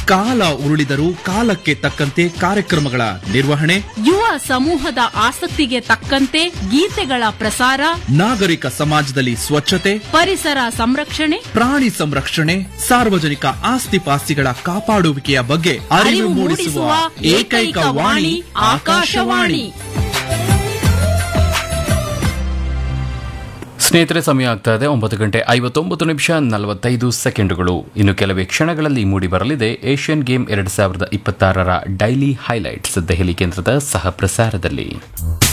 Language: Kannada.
ಕಾಲ ಉರುಳಿದರೂ ಕಾಲಕ್ಕೆ ತಕ್ಕಂತೆ ಕಾರ್ಯಕ್ರಮಗಳ ನಿರ್ವಹಣೆ ಯುವ ಸಮೂಹದ ಆಸಕ್ತಿಗೆ ತಕ್ಕಂತೆ ಗೀತೆಗಳ ಪ್ರಸಾರ ನಾಗರಿಕ ಸಮಾಜದಲ್ಲಿ ಸ್ವಚ್ಛತೆ ಪರಿಸರ ಸಂರಕ್ಷಣೆ ಪ್ರಾಣಿ ಸಂರಕ್ಷಣೆ ಸಾರ್ವಜನಿಕ ಆಸ್ತಿ ಪಾಸ್ತಿಗಳ ಕಾಪಾಡುವಿಕೆಯ ಬಗ್ಗೆ ಅರಿವು ಮೂಡಿಸುವ ಏಕೈಕ ವಾಣಿ ಆಕಾಶವಾಣಿ ಸ್ನೇಹಿತರೆ ಸಮಯ ಆಗ್ತಾ ಇದೆ ಒಂಬತ್ತು ಗಂಟೆ ಐವತ್ತೊಂಬತ್ತು ನಿಮಿಷ ನಲವತ್ತೈದು ಸೆಕೆಂಡುಗಳು ಇನ್ನು ಕೆಲವೇ ಕ್ಷಣಗಳಲ್ಲಿ ಮೂಡಿ ಬರಲಿದೆ ಏಷ್ಯನ್ ಗೇಮ್ ಎರಡು ಸಾವಿರದ ಇಪ್ಪತ್ತಾರರ ಡೈಲಿ ಹೈಲೈಟ್ಸ್ ದೆಹಲಿ ಕೇಂದ್ರದ ಸಹ ಪ್ರಸಾರದಲ್ಲಿ